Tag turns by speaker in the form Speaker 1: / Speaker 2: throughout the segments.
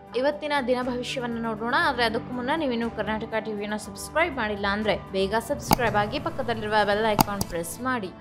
Speaker 1: ಇವತ್ತಿನ ದಿನ ಭವಿಷ್ಯವನ್ನು ನೋಡೋಣ ಆದರೆ ಅದಕ್ಕೂ ಮುನ್ನ ನೀವಿನ್ನು ಕರ್ನಾಟಕ ಟಿವಿಯನ್ನು ಸಬ್ಸ್ಕ್ರೈಬ್ ಮಾಡಿಲ್ಲ ಅಂದರೆ ಬೇಗ ಸಬ್ಸ್ಕ್ರೈಬ್ ಆಗಿ ಪಕ್ಕದಲ್ಲಿರುವ ಬೆಲ್ ಐಕಾನ್ ಪ್ರೆಸ್ ಮಾಡಿ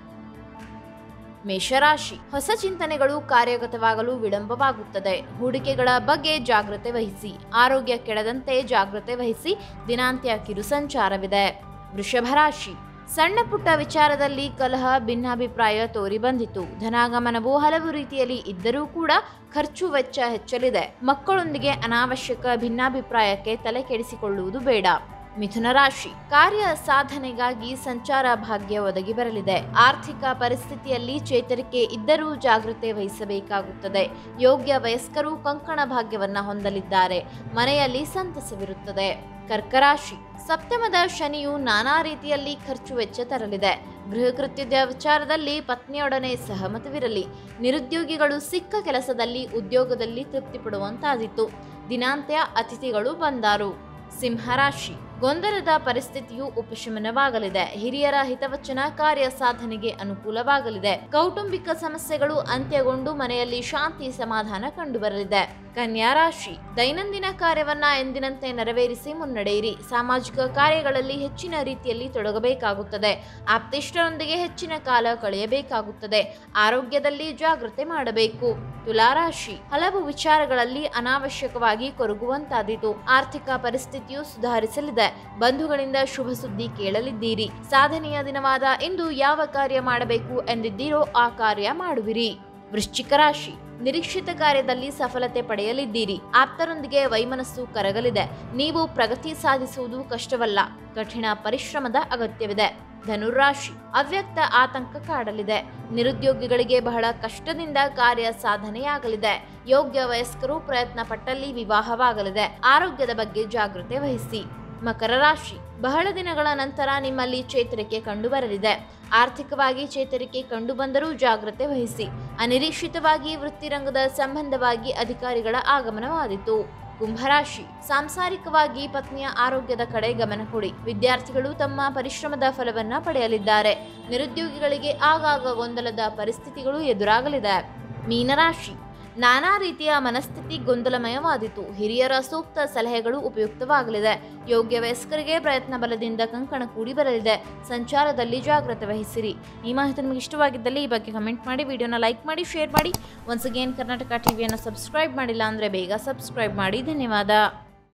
Speaker 1: ಮೇಷರಾಶಿ ಹೊಸ ಚಿಂತನೆಗಳು ಕಾರ್ಯಗತವಾಗಲು ವಿಳಂಬವಾಗುತ್ತದೆ ಹೂಡಿಕೆಗಳ ಬಗ್ಗೆ ಜಾಗ್ರತೆ ವಹಿಸಿ ಆರೋಗ್ಯ ಕೆಡದಂತೆ ಜಾಗ್ರತೆ ವಹಿಸಿ ದಿನಾಂತ್ಯ ಕಿರು ಸಂಚಾರವಿದೆ ವೃಷಭ ರಾಶಿ ಸಣ್ಣ ಪುಟ್ಟ ವಿಚಾರದಲ್ಲಿ ಕಲಹ ಭಿನ್ನಾಭಿಪ್ರಾಯ ತೋರಿ ಬಂದಿತು ಧನಾಗಮನವು ಹಲವು ರೀತಿಯಲ್ಲಿ ಇದ್ದರೂ ಕೂಡ ಖರ್ಚು ವೆಚ್ಚ ಹೆಚ್ಚಲಿದೆ ಮಕ್ಕಳೊಂದಿಗೆ ಅನಾವಶ್ಯಕ ಭಿನ್ನಾಭಿಪ್ರಾಯಕ್ಕೆ ತಲೆ ಕೆಡಿಸಿಕೊಳ್ಳುವುದು ಬೇಡ ಮಿಥುನ ರಾಶಿ ಕಾರ್ಯ ಸಾಧನೆಗಾಗಿ ಸಂಚಾರ ಭಾಗ್ಯ ಒದಗಿ ಬರಲಿದೆ ಆರ್ಥಿಕ ಪರಿಸ್ಥಿತಿಯಲ್ಲಿ ಚೇತರಿಕೆ ಇದ್ದರೂ ಜಾಗೃತೆ ವಹಿಸಬೇಕಾಗುತ್ತದೆ ಯೋಗ್ಯ ವಯಸ್ಕರು ಕಂಕಣ ಭಾಗ್ಯವನ್ನ ಹೊಂದಲಿದ್ದಾರೆ ಮನೆಯಲ್ಲಿ ಸಂತಸವಿರುತ್ತದೆ ಕರ್ಕರಾಶಿ ಸಪ್ತಮದ ಶನಿಯು ನಾನಾ ರೀತಿಯಲ್ಲಿ ಖರ್ಚು ವೆಚ್ಚ ತರಲಿದೆ ಗೃಹ ಕೃತ್ಯದ ವಿಚಾರದಲ್ಲಿ ಪತ್ನಿಯೊಡನೆ ಸಹಮತವಿರಲಿ ನಿರುದ್ಯೋಗಿಗಳು ಸಿಕ್ಕ ಕೆಲಸದಲ್ಲಿ ಉದ್ಯೋಗದಲ್ಲಿ ತೃಪ್ತಿ ಪಡುವಂತಾದಿತ್ತು ದಿನಾಂತ್ಯ ಅತಿಥಿಗಳು ಬಂದಾರು ಸಿಂಹರಾಶಿ ಗೊಂದಲದ ಪರಿಸ್ಥಿತಿಯು ಉಪಶಮನವಾಗಲಿದೆ ಹಿರಿಯರ ಹಿತವಚನ ಕಾರ್ಯ ಸಾಧನೆಗೆ ಅನುಕೂಲವಾಗಲಿದೆ ಕೌಟುಂಬಿಕ ಸಮಸ್ಯೆಗಳು ಅಂತ್ಯಗೊಂಡು ಮನೆಯಲ್ಲಿ ಶಾಂತಿ ಸಮಾಧಾನ ಕಂಡುಬರಲಿದೆ ಕನ್ಯಾ ರಾಶಿ ದೈನಂದಿನ ಕಾರ್ಯವನ್ನ ಎಂದಿನಂತೆ ನೆರವೇರಿಸಿ ಮುನ್ನಡೆಯಿರಿ ಸಾಮಾಜಿಕ ಕಾರ್ಯಗಳಲ್ಲಿ ಹೆಚ್ಚಿನ ರೀತಿಯಲ್ಲಿ ತೊಡಗಬೇಕಾಗುತ್ತದೆ ಆಪ್ತಿಷ್ಟರೊಂದಿಗೆ ಹೆಚ್ಚಿನ ಕಾಲ ಕಳೆಯಬೇಕಾಗುತ್ತದೆ ಆರೋಗ್ಯದಲ್ಲಿ ಜಾಗೃತೆ ಮಾಡಬೇಕು ತುಲಾರಾಶಿ ಹಲವು ವಿಚಾರಗಳಲ್ಲಿ ಅನಾವಶ್ಯಕವಾಗಿ ಕೊರಗುವಂತಾದೀತು ಆರ್ಥಿಕ ಪರಿಸ್ಥಿತಿಯು ಸುಧಾರಿಸಲಿದೆ ಬಂಧುಗಳಿಂದ ಶುಭ ಸುದ್ದಿ ಕೇಳಲಿದ್ದೀರಿ ಸಾಧನೆಯ ದಿನವಾದ ಇಂದು ಯಾವ ಕಾರ್ಯ ಮಾಡಬೇಕು ಎಂದಿದ್ದೀರೋ ಆ ಕಾರ್ಯ ಮಾಡುವಿರಿ ವೃಶ್ಚಿಕ ರಾಶಿ ನಿರೀಕ್ಷಿತ ಕಾರ್ಯದಲ್ಲಿ ಸಫಲತೆ ಪಡೆಯಲಿದ್ದೀರಿ ಆಪ್ತರೊಂದಿಗೆ ವೈಮನಸ್ಸು ಕರಗಲಿದೆ ನೀವು ಪ್ರಗತಿ ಸಾಧಿಸುವುದು ಕಷ್ಟವಲ್ಲ ಕಠಿಣ ಪರಿಶ್ರಮದ ಅಗತ್ಯವಿದೆ ಧನುರಾಶಿ ಅವ್ಯಕ್ತ ಆತಂಕ ಕಾಡಲಿದೆ ನಿರುದ್ಯೋಗಿಗಳಿಗೆ ಬಹಳ ಕಷ್ಟದಿಂದ ಕಾರ್ಯ ಸಾಧನೆಯಾಗಲಿದೆ ಯೋಗ್ಯ ವಯಸ್ಕರು ಪ್ರಯತ್ನ ಪಟ್ಟಲ್ಲಿ ವಿವಾಹವಾಗಲಿದೆ ಆರೋಗ್ಯದ ಬಗ್ಗೆ ಜಾಗೃತೆ ವಹಿಸಿ ಮಕರ ರಾಶಿ ಬಹಳ ದಿನಗಳ ನಂತರ ನಿಮ್ಮಲ್ಲಿ ಚೇತರಿಕೆ ಕಂಡುಬರಲಿದೆ ಆರ್ಥಿಕವಾಗಿ ಚೇತರಿಕೆ ಕಂಡುಬಂದರೂ ಜಾಗ್ರತೆ ವಹಿಸಿ ಅನಿರೀಕ್ಷಿತವಾಗಿ ವೃತ್ತಿರಂಗದ ಸಂಬಂಧವಾಗಿ ಅಧಿಕಾರಿಗಳ ಆಗಮನವಾದಿತು ಕುಂಭರಾಶಿ ಸಾಂಸಾರಿಕವಾಗಿ ಪತ್ನಿಯ ಆರೋಗ್ಯದ ಕಡೆ ಗಮನ ಕೊಡಿ ವಿದ್ಯಾರ್ಥಿಗಳು ತಮ್ಮ ಪರಿಶ್ರಮದ ಫಲವನ್ನ ಪಡೆಯಲಿದ್ದಾರೆ ನಿರುದ್ಯೋಗಿಗಳಿಗೆ ಆಗಾಗ ಗೊಂದಲದ ಪರಿಸ್ಥಿತಿಗಳು ಎದುರಾಗಲಿದೆ ಮೀನರಾಶಿ ನಾನಾ ರೀತಿಯ ಮನಸ್ಥಿತಿ ಗೊಂದಲಮಯವಾದಿತು ಹಿರಿಯರ ಸೂಕ್ತ ಸಲಹೆಗಳು ಉಪಯುಕ್ತವಾಗಲಿದೆ ಯೋಗ್ಯ ವಯಸ್ಕರಿಗೆ ಪ್ರಯತ್ನ ಬಲದಿಂದ ಕಂಕಣ ಕೂಡಿ ಬರಲಿದೆ ಸಂಚಾರದಲ್ಲಿ ಜಾಗ್ರತೆ ವಹಿಸಿರಿ ಈ ಮಾಹಿತಿ ನಿಮಗೆ ಇಷ್ಟವಾಗಿದ್ದಲ್ಲಿ ಈ ಬಗ್ಗೆ ಕಮೆಂಟ್ ಮಾಡಿ ವಿಡಿಯೋನ ಲೈಕ್ ಮಾಡಿ ಶೇರ್ ಮಾಡಿ ಒನ್ಸ್ ಅಗೇನ್ ಕರ್ನಾಟಕ ಟಿವಿಯನ್ನು ಸಬ್ಸ್ಕ್ರೈಬ್ ಮಾಡಿಲ್ಲ ಅಂದರೆ ಬೇಗ ಸಬ್ಸ್ಕ್ರೈಬ್ ಮಾಡಿ ಧನ್ಯವಾದ